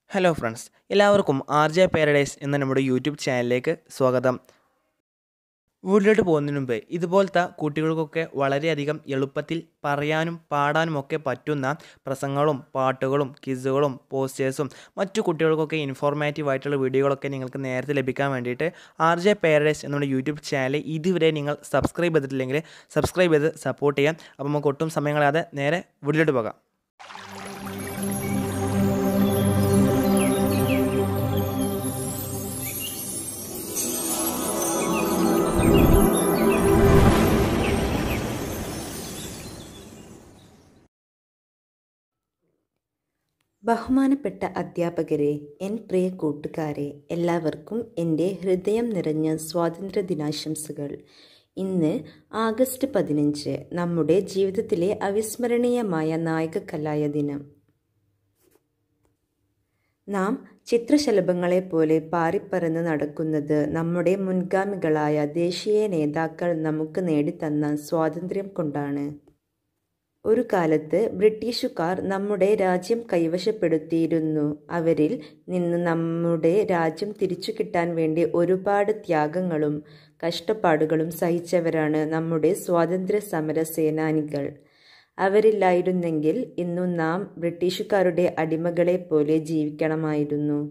hello friends എല്ലാവർക്കും R J paradise എന്ന നമ്മുടെ യൂട്യൂബ് ചാനലിലേക്ക് സ്വാഗതം വീട്ടിലോട്ട് പോകുന്നതിന് മുമ്പ് ഇതുപോലത്തെ കുട്ടികൾക്കൊക്കെ വളരെയധികം എളുപ്പത്തിൽ പറയാനും പാടാനും ഒക്കെ പറ്റുന്ന പ്രസംഗങ്ങളും പാട്ടുകളും ക്വിസുകളും പോസ്റ്റേഴ്സും മറ്റു കുട്ടികൾക്കൊക്കെ ഇൻഫോർമാറ്റീവ് ആയിട്ടുള്ള വീഡിയോകളൊക്കെ നിങ്ങൾക്ക് നേരത്തെ ലഭിക്കാൻ വേണ്ടിയിട്ട് ആർ ജെ പാരഡൈസ് എന്നുള്ള യൂട്യൂബ് ചാനൽ ഇതുവരെ നിങ്ങൾ സബ്സ്ക്രൈബ് ചെയ്തിട്ടില്ലെങ്കിൽ സബ്സ്ക്രൈബ് ചെയ്ത് സപ്പോർട്ട് ചെയ്യാം അപ്പോൾ നമുക്ക് ഒട്ടും സമയം കളയാതെ നേരെ വീട്ടിലോട്ട് പോകാം ബഹുമാനപ്പെട്ട അധ്യാപകരെ എൻ പ്രിയ കൂട്ടുകാരെ എല്ലാവർക്കും എൻ്റെ ഹൃദയം നിറഞ്ഞ സ്വാതന്ത്ര്യ ദിനാശംസകൾ ഇന്ന് ആഗസ്റ്റ് പതിനഞ്ച് നമ്മുടെ ജീവിതത്തിലെ അവിസ്മരണീയമായ നായകക്കലായ ദിനം നാം ചിത്രശലഭങ്ങളെ പോലെ പാറിപ്പറന്ന് നടക്കുന്നത് നമ്മുടെ മുൻഗാമികളായ ദേശീയ നേതാക്കൾ നമുക്ക് നേടിത്തന്ന സ്വാതന്ത്ര്യം കൊണ്ടാണ് ഒരു കാലത്ത് ബ്രിട്ടീഷുകാർ നമ്മുടെ രാജ്യം കൈവശപ്പെടുത്തിയിരുന്നു അവരിൽ നിന്ന് നമ്മുടെ രാജ്യം തിരിച്ചു കിട്ടാൻ വേണ്ടി ഒരുപാട് ത്യാഗങ്ങളും കഷ്ടപ്പാടുകളും സഹിച്ചവരാണ് നമ്മുടെ സ്വാതന്ത്ര്യ സമര സേനാനികൾ അവരില്ലായിരുന്നെങ്കിൽ ഇന്നു നാം ബ്രിട്ടീഷുകാരുടെ അടിമകളെ പോലെ ജീവിക്കണമായിരുന്നു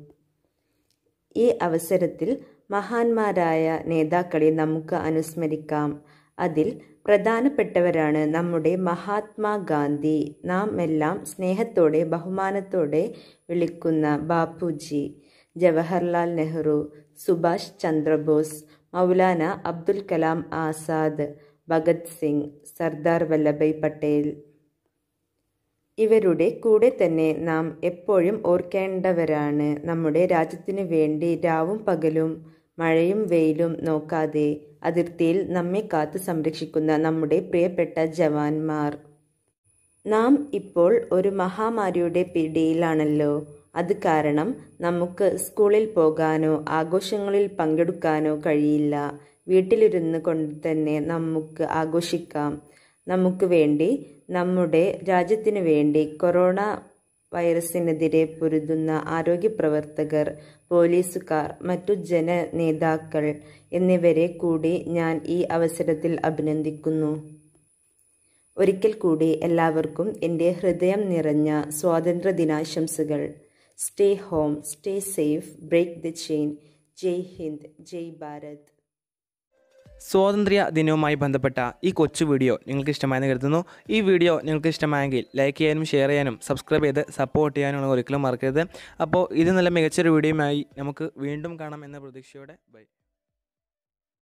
ഈ അവസരത്തിൽ മഹാന്മാരായ നേതാക്കളെ നമുക്ക് അനുസ്മരിക്കാം അതിൽ പ്രധാനപ്പെട്ടവരാണ് നമ്മുടെ മഹാത്മാഗാന്ധി നാം എല്ലാം സ്നേഹത്തോടെ ബഹുമാനത്തോടെ വിളിക്കുന്ന ബാപ്പുജി ജവഹർലാൽ നെഹ്റു സുഭാഷ് ചന്ദ്രബോസ് മൗലാന അബ്ദുൽ കലാം ആസാദ് ഭഗത് സിംഗ് സർദാർ വല്ലഭായ് പട്ടേൽ ഇവരുടെ കൂടെ തന്നെ നാം എപ്പോഴും ഓർക്കേണ്ടവരാണ് നമ്മുടെ രാജ്യത്തിനു വേണ്ടി രാവും പകലും മഴയും വെയിലും നോക്കാതെ അതിർത്തിയിൽ നമ്മെ കാത്തു സംരക്ഷിക്കുന്ന നമ്മുടെ പ്രിയപ്പെട്ട ജവാന്മാർ നാം ഇപ്പോൾ ഒരു മഹാമാരിയുടെ പിടിയിലാണല്ലോ അത് കാരണം നമുക്ക് സ്കൂളിൽ പോകാനോ ആഘോഷങ്ങളിൽ പങ്കെടുക്കാനോ കഴിയില്ല വീട്ടിലിരുന്ന് കൊണ്ട് തന്നെ നമുക്ക് ആഘോഷിക്കാം നമുക്ക് വേണ്ടി നമ്മുടെ രാജ്യത്തിനു വേണ്ടി കൊറോണ വൈറസിനെതിരെ പൊരുതുന്ന ആരോഗ്യ പ്രവർത്തകർ പോലീസുകാർ മറ്റു ജന നേതാക്കൾ എന്നിവരെ കൂടി ഞാൻ ഈ അവസരത്തിൽ അഭിനന്ദിക്കുന്നു ഒരിക്കൽ കൂടി എല്ലാവർക്കും എൻ്റെ ഹൃദയം നിറഞ്ഞ സ്വാതന്ത്ര്യ ദിനാശംസകൾ stay home stay safe break the chain Jai Hind Jai Bharat സ്വാതന്ത്ര്യ ദിനവുമായി ബന്ധപ്പെട്ട ഈ കൊച്ചു വീഡിയോ നിങ്ങൾക്ക് ഇഷ്ടമായെന്ന് കരുതുന്നു ഈ വീഡിയോ നിങ്ങൾക്ക് ഇഷ്ടമായെങ്കിൽ ലൈക്ക് ചെയ്യാനും ഷെയർ ചെയ്യാനും സബ്സ്ക്രൈബ് ചെയ്ത് സപ്പോർട്ട് ചെയ്യാനും ഒരിക്കലും മറക്കരുത് അപ്പോൾ ഇത് നല്ല മികച്ചൊരു വീഡിയോയുമായി നമുക്ക് വീണ്ടും കാണാം എന്ന പ്രതീക്ഷയോടെ ബൈ